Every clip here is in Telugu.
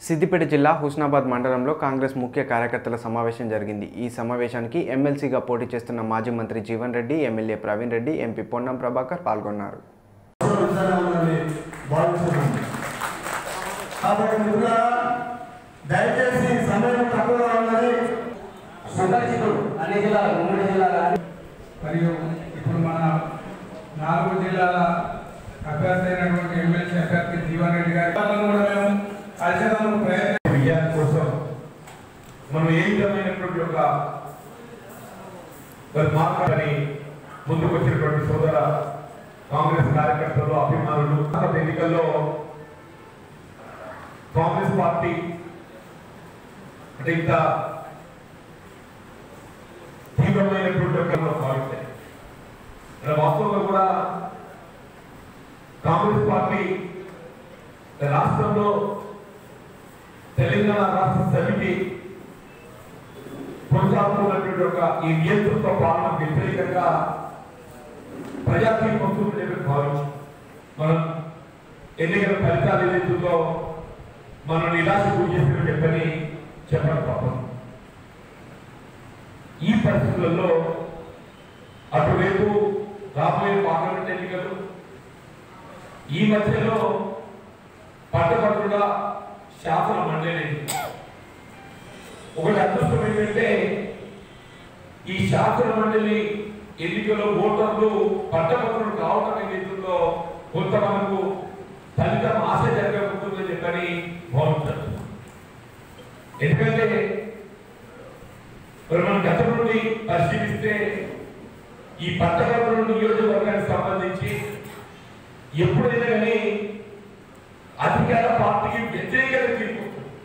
సిద్దిపేట జిల్లా హుస్నాబాద్ మండలంలో కాంగ్రెస్ ముఖ్య కార్యకర్తల సమావేశం జరిగింది ఈ సమావేశానికి ఎమ్మెల్సీగా పోటీ చేస్తున్న మాజీ మంత్రి జీవన్ రెడ్డి ఎమ్మెల్యే ప్రవీణ్ రెడ్డి ఎంపీ పొన్నం ప్రభాకర్ పాల్గొన్నారు ఉండాలని భావిస్తున్నాను కాబట్టి మిత్రులారా దయచేసి సమయం తక్కువగా ఉన్నది సందర్శకులు అన్ని జిల్లాలు ఉమ్మడి జిల్లాలు మరియు ఇప్పుడు మన నాలుగు జిల్లాల అభ్యర్థి అయినటువంటి ఎమ్మెల్సీ అభ్యర్థి జీవన్ రెడ్డి గారి వాళ్ళను కూడా మేము కలిసేందుకు ప్రయత్నం విజయాల కోసం మనం ఏ విధమైనటువంటి ఒక మరి మాట్లాడి ముందుకు వచ్చినటువంటి సోదర కాంగ్రెస్ కార్యకర్తలు అభిమానులు గత ఎన్నికల్లో కాంగ్రెస్ పార్టీ అంటే ఇంత తీవ్రమైనటువంటి ఒక భావిస్తాయి ఇక్కడ వాస్తవంగా కూడా కాంగ్రెస్ పార్టీ రాష్ట్రంలో తెలంగాణ రాష్ట్ర సమితి కొనసాగుతున్నటువంటి ఒక ఈ నియంతృత్వ పాలన వ్యతిరేకంగా ప్రజాతీయ పంతులు చెప్పి భావించి మనం ఎన్నికల ఫలితాలు ఏదైతుందో మనం నిరాశ గురి చేసిన చెప్పని చెప్పడం పాపం ఈ పరిస్థితులలో అటువైపు రాబోయే పార్లమెంట్ ఎన్నికలు ఈ మధ్యలో పట్టభద్రుల శాసన మండలి ఒకటి అదృష్టం ఏంటంటే ఈ శాసన మండలి ఎన్నికలో ఓటర్లు పట్టభద్రులు కావడం ఏదైతుందో కొంత మనకు ఫలితం ఆశ జరగకుంటుందని చెప్పని భావించచ్చు ఎందుకంటే మరి మనం గతం నుండి పరిశీలిస్తే ఈ పట్టభద్రుల నియోజకవర్గానికి సంబంధించి ఎప్పుడైనా కానీ అధికార పార్టీకి వ్యతిరేకంగా తీర్పు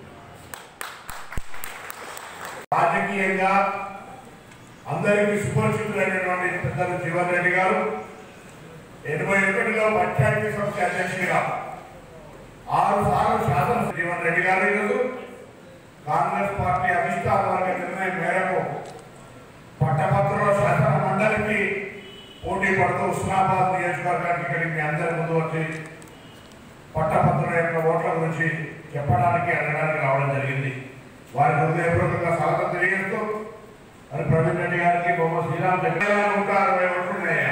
రాజకీయంగా అందరికీ సుపరిచితులైనటువంటి పెద్దలు జీవన్ రెడ్డి గారు ఎనభై ఒకటిలో పంచాయతీ సంస్థ అధ్యక్షుడిగా ఆరు సార్లు శాసన జీవన్ రెడ్డి గారు ఈరోజు కాంగ్రెస్ పార్టీ అధిష్టాన వర్గ నిర్ణయం మేరకు పట్టభద్రుల శాసన మండలికి పోటీ పడుతూ ఉస్మానాబాద్ నియోజకవర్గానికి ఇక్కడికి మీ అందరి ముందు వచ్చి పట్టభద్రుల యొక్క ఓట్ల గురించి చెప్పడానికి అడగడానికి రావడం జరిగింది వారికి హృదయపూర్వకంగా స్వాగతం తెలియజేస్తూ మరి ప్రవీణ్ రెడ్డి గారికి బొమ్మ శ్రీరామ్ దగ్గర నూట అరవై ఓట్లు ఉన్నాయా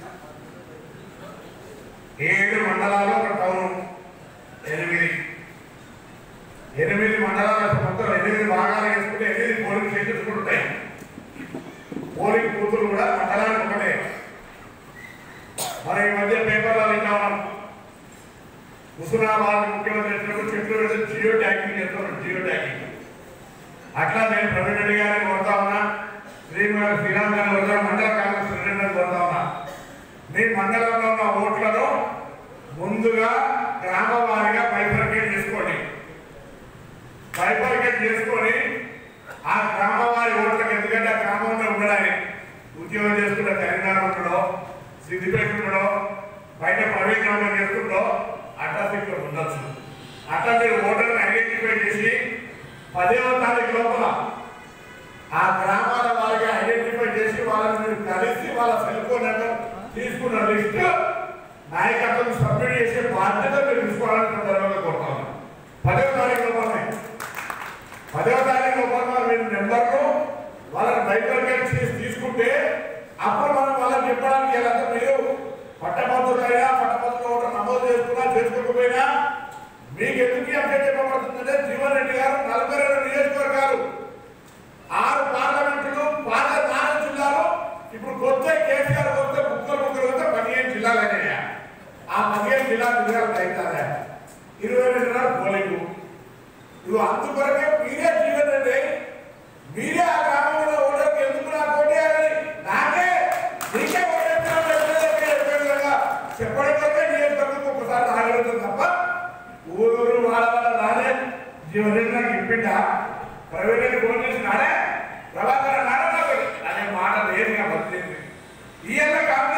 ఏడు మండలాలు ఒక టౌన్ ఎనిమిది ఎనిమిది మండలాలు అసలు మొత్తం ఎనిమిది భాగాలు వేసుకుంటే ఎనిమిది పోలింగ్ స్టేషన్స్ కూడా ఉంటాయి పోలింగ్ బూతులు కూడా మండలానికి ఒకటే మరి ఈ మధ్య పేపర్లో వింటా ఉన్నాం హుస్నాబాద్ ముఖ్యమంత్రి వచ్చినప్పుడు చెట్లు పెడితే జియో ట్యాగింగ్ చేస్తున్నారు జియో ట్యాగింగ్ అట్లా నేను ప్రవీణ్ రెడ్డి గారిని కోరుతా ఉన్నా శ్రీనివాస్ శ్రీరామ్ గారిని కోరుతా మండల కాంగ్రెస్ ప్రెసిడెంట్ కోరుతా ఉన్నా మీ మండలంలో ఉన్న ఓట్లను ముందుగా గ్రామ వారీగా బైఫర్కేట్ చేసుకోండి బైఫర్కేట్ చేసుకొని ఆ గ్రామ వారి ఓట్లకు ఎందుకంటే ఆ గ్రామంలో ఉండడానికి ఉద్యోగం చేసుకుంటే తెలంగాణ ఉండడో సిద్దిపేట ఉండడో బయట ప్రైవేట్ గ్రామం చేసుకుంటో అట్లా ఇక్కడ ఉండొచ్చు అట్లా మీరు ఓటర్ని ఐడెంటిఫై చేసి పదేవ తారీఖు లోపల ఆ గ్రామాల వారికి ఐడెంటిఫై చేసి వాళ్ళని మీరు కలిసి వాళ్ళ సెల్ ఫోన్ నెంబర్ తీసుకున్న లిస్ట్ నాయకత్వం సబ్మిట్ చేసే బాధ్యత మీరు తీసుకోవాలని సందర్భంగా కోరుతాను పదవ తారీఖు లోపలనే పదవ తారీఖు లోపల మీరు నెంబర్లు వాళ్ళని బైబర్గేట్ చేసి తీసుకుంటే అప్పుడు మనం వాళ్ళకి చెప్పడానికి ఎలా మీరు పట్టభద్రులైనా పట్టభద్రులు ఓటర్ నమోదు చేసుకున్నా చేసుకోకపోయినా మీకు ఎందుకు అప్డేట్ చెప్పబడుతుందంటే జీవన్ రెడ్డి గారు నలభై రెండు నియోజకవర్గాలు ఆరు పార్లమెంటులు పాత నాలుగు జిల్లాలు ఇప్పుడు కొత్త కేసీఆర్ కొత్త ముక్కలు ముక్కలు వస్తే పదిహేను జిల్లాలు అయినాయా ఆ పదిహేను జిల్లాలు జిల్లాలు అవుతారా ఇరవై రెండు జిల్లాలు పోలింగు ఇవి అందుకొరకే మీరే జీవన్ రెడ్డి మీరే ఆ గ్రామంలో ఓటర్కి ఎందుకు నాకు ఓటేయాలని నాకే నీకే ఓటేస్తున్నా చెప్పడం వరకే నియోజకవర్గం ఒకసారి రాగలుగుతుంది తప్ప ఊరూరు వాళ్ళ వాళ్ళ రాలే జీవరెడ్డి నాకు చెప్పిండా ప్రైవేట్ రెడ్డి ఫోన్ చేసి నాడే ప్రభాకర్ నాడే నాకు అనే మాట లేదు కాబట్టి ఈ యొక్క